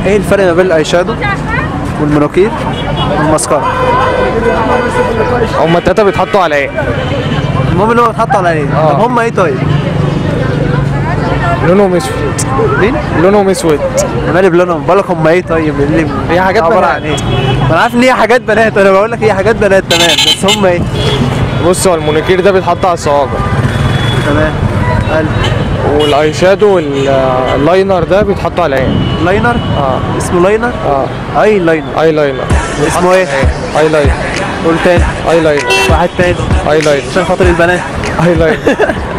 ايه الفرق ما بين الاي شادو والمناكير والماسكارا هما التلاته بيتحطوا على ايه؟ المهم ان هو بيتحط على ايه آه. طب هم ايه طيب لونهم اسود مين لونهم اسود أنا مالي بلونهم بقول لك هم ايه طيب اللي هي حاجات عباره بنات. عن ايه ما انا عارف ان هي حاجات بنات انا بقول لك هي حاجات بنات تمام بس هم ايه بص هو المونيكير ده بيتحط على الصوابع تمام قلب والاي شادو واللاينر ده بيتحط على العين لاينر اه اسمه لاينر اه اي لاينر اي لاينر اسمه ايه اي لاينر قول تاني اي لاينر واحد تاني اي لاينر عشان خاطر البنات اي لاينر